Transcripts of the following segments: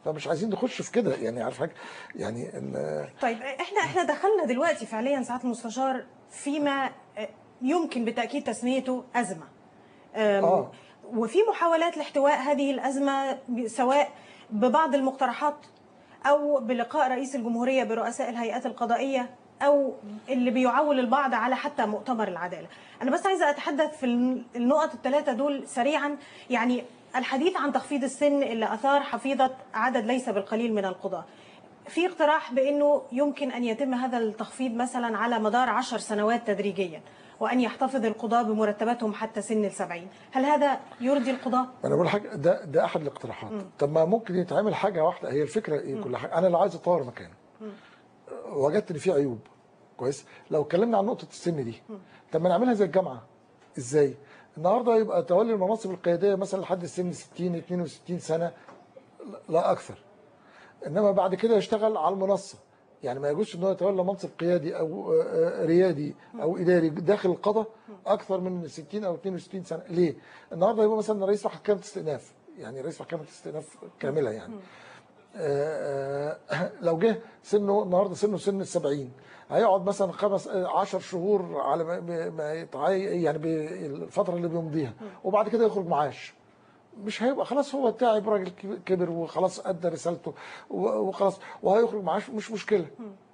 فمش عايزين نخش في كده يعني عارف حاجه يعني ال- طيب احنا احنا دخلنا دلوقتي فعليا ساعات المستشار فيما آه، يمكن بالتاكيد تسميته ازمه آم، آه. وفي محاولات لاحتواء هذه الازمه ب- سواء ببعض المقترحات او بلقاء رئيس الجمهوريه برؤساء الهيئات القضائيه او اللي بيعول البعض على حتى مؤتمر العداله. انا بس عايزه اتحدث في الن- النقط الثلاثه دول سريعا يعني الحديث عن تخفيض السن اللي اثار حفيظه عدد ليس بالقليل من القضاه. في اقتراح بانه يمكن ان يتم هذا التخفيض مثلا على مدار عشر سنوات تدريجيا وان يحتفظ القضاه بمرتباتهم حتى سن السبعين هل هذا يرضي القضاه؟ انا بقول حاجه ده ده احد الاقتراحات طب ما ممكن يتعمل حاجه واحده هي الفكره ايه كل حاجه انا لو عايز اطور مكان وجدت ان في عيوب كويس لو اتكلمنا عن نقطه السن دي طب ما نعملها زي الجامعه ازاي النهارده يبقى تولي المناصب القياديه مثلا لحد سن 60 62 سنه لا اكثر انما بعد كده يشتغل على المنصه يعني ما يجوزش ان هو يتولى منصب قيادي او آه، آه، ريادي او اداري داخل القضاء اكثر من 60 او 62 سنه ليه النهارده يبقى مثلا رئيس محكمه استئناف يعني رئيس محكمه استئناف كامله يعني آه، آه، لو جه سنه النهارده سنه سن السبعين هيقعد مثلا خمس آه، عشر شهور على ما- ما يتعي يعني بالفتره اللي بيمضيها وبعد كده يخرج معاش مش هيبقى خلاص هو تعب راجل كب- كبر وخلاص ادى رسالته و- وخلاص وهيخرج معاش مش مشكله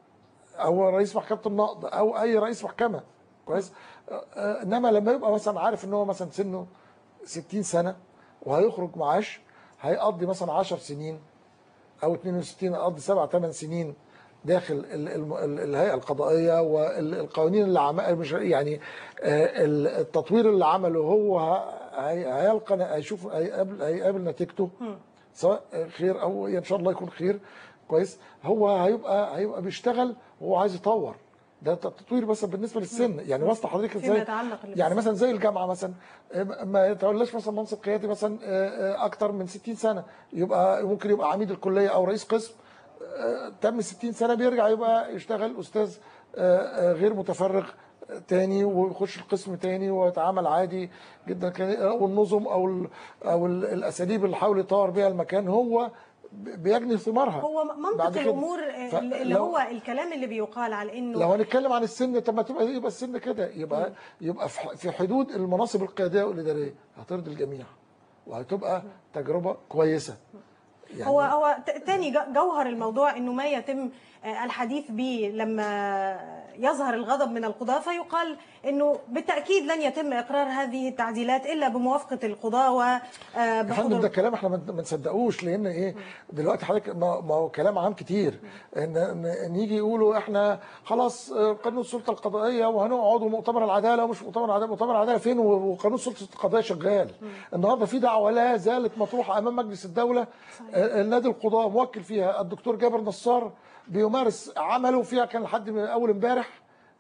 او رئيس محكمه النقض او اي رئيس محكمه كويس آه، آه، انما لما يبقى مثلا عارف ان هو مثلا سنه 60 سنه وهيخرج معاش هيقضي مثلا 10 سنين او 62 قضي سبع ثمان سنين داخل ال- الم- ال- الهيئه القضائيه والقوانين اللي عمل مش يعني آه، ال- التطوير اللي عمله هو ه- هي- هيلقى هيشوف هيقابل هيقابل نتيجته سواء خير او ان شاء الله يكون خير كويس هو هيبقى هيبقى بيشتغل وهو عايز يطور ده تطوير بس بالنسبه للسن يعني واسطه حضرتك فيما ازاي يتعلق اللي يعني بالسن. مثلا زي الجامعه مثلا آه، ما يتولاش مثلا منصب قيادي مثلا آه، آه، اكتر من 60 سنه يبقى ممكن يبقى عميد الكليه او رئيس قسم آه، تم 60 سنه بيرجع يبقى يشتغل استاذ آه، آه، غير متفرغ آه، تاني ويخش القسم تاني ويتعامل عادي جدا كان او النظم او ال او ال الاساليب اللي حاول يطور بيها المكان هو بيجني ثمارها هو بعد منطق كده. الامور ف- اللي لو- هو الكلام اللي بيقال على انه لو هنتكلم عن السن طب ما تبقى يبقى السن كده يبقى يبقى في في حدود المناصب القياديه والاداريه هترضي الجميع وهتبقى تجربه كويسه يعني هو هو ت- تاني ج- جوهر الموضوع انه ما يتم آه، الحديث به لما يظهر الغضب من القضاة فيقال انه بالتاكيد لن يتم اقرار هذه التعديلات الا بموافقه القضاة يا فندم ده وبحضور كلام احنا ما ما نصدقوش لان ايه دلوقتي حضرتك ما ما هو كلام عام كتير ان ان إن يجي يقولوا احنا خلاص آه، قانون السلطه القضائيه وهنقعد ومؤتمر العداله ومش مؤتمر العداله مؤتمر العداله فين و- وقانون السلطه القضائيه شغال النهارده في دعوه لا زالت مطروحه امام مجلس الدوله آه، النادي القضاه موكل فيها الدكتور جابر نصار بيمارس عمله فيها كان لحد من اول امبارح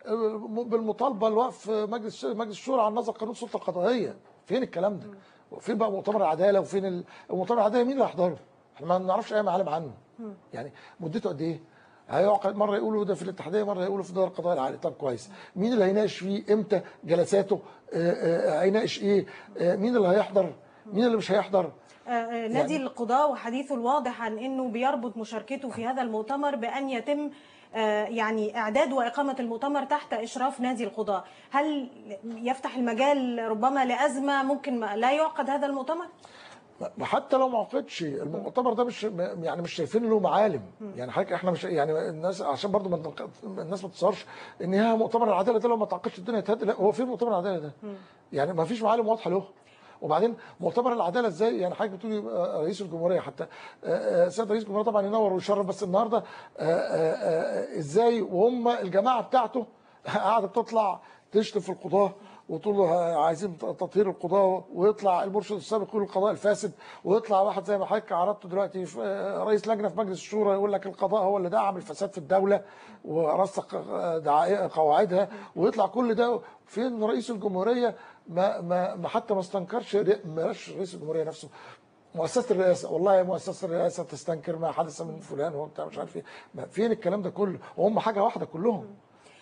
بالمطالبه لوقف مجلس مجلس الشورى عن نظر قانون السلطه القضائيه فين الكلام ده وفين بقى مؤتمر العداله وفين ال- مؤتمر العداله مين اللي هيحضره احنا ما نعرفش اي معلم عنه يعني مدته قد ايه هيعقد مره يقولوا ده في الاتحاديه مره يقولوا في دار القضاء العالي طب كويس مين اللي هيناقش فيه امتى جلساته آه، آه، هيناقش ايه آه، مين اللي هيحضر مين اللي مش هيحضر آه، آه، نادي يعني- القضاة وحديثه الواضح عن انه بيربط مشاركته في هذا المؤتمر بان يتم آه، يعني اعداد واقامه المؤتمر تحت اشراف نادي القضاة، هل يفتح المجال ربما لازمه ممكن ما- لا يعقد هذا المؤتمر؟ ما حتى لو ما عقدش المؤتمر ده مش يعني مش شايفين له معالم يعني حضرتك احنا مش يعني الناس عشان برضو ما نق- الناس ما تتصورش ان هي مؤتمر العداله ده لو ما تعقدش الدنيا تهدي لا هو فين مؤتمر العداله ده؟ يعني ما فيش معالم واضحه له وبعدين مؤتمر العداله ازاي يعني حضرتك بتقولي آه، رئيس الجمهوريه حتى آه، آه، سيد رئيس الجمهوريه طبعا ينور ويشرف بس النهارده آه، آه، آه، ازاي وهم الجماعه بتاعته قاعده تطلع تشتم في القضاه وتقول له عايزين تطهير القضاه ويطلع المرشد السابق يقول القضاء الفاسد ويطلع واحد زي ما حضرتك عرضته دلوقتي في آه، رئيس لجنه في مجلس الشورى يقول لك القضاء هو اللي دعم الفساد في الدوله ورسخ آه، دعائق- قواعدها ويطلع كل ده فين رئيس الجمهوريه ما ما ما حتى ما استنكرش رئ- ماش رئيس الجمهوريه نفسه مؤسسه الرئاسه والله مؤسسه الرئاسه تستنكر ما حدث من فلان وبتاع مش عارف ايه ما فين الكلام ده كله وهم حاجه واحده كلهم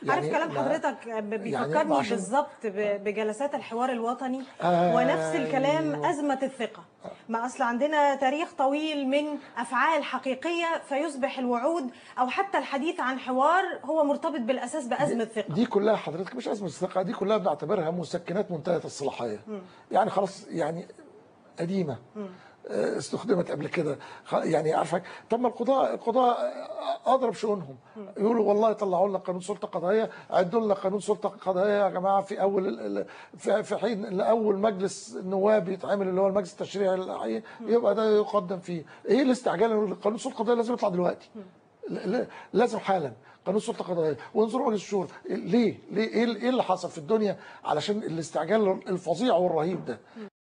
عارف يعني كلام ما- حضرتك ب- يعني بيفكرني عشان- بالظبط ب- بجلسات الحوار الوطني أيوة. ونفس الكلام أزمة الثقة ما أصل عندنا تاريخ طويل من أفعال حقيقية فيصبح الوعود أو حتى الحديث عن حوار هو مرتبط بالأساس بأزمة ثقة دي كلها حضرتك مش ازمه ثقه دي كلها بنعتبرها مسكنات منتهيه الصلاحيه يعني خلاص يعني قديمه آه، استخدمت قبل كده خ- يعني عارفه طب ما القضاء القضاء اضرب شؤونهم يقولوا والله طلعوا لنا قانون سلطه قضائيه عدوا لنا قانون سلطه قضائيه يا جماعه في اول ال- ال- في في حين ان اول مجلس نواب يتعمل اللي هو المجلس التشريعي الحقيقي يبقى ده يقدم فيه ايه الاستعجال قانون السلطه القضائيه لازم يطلع دلوقتي ل- ل- لازم حالا قانون سلطه قضائيه وانظروا مجلس الشورى ليه؟ ليه؟ ايه ايه اللي حصل في الدنيا علشان الاستعجال الفظيع والرهيب ده؟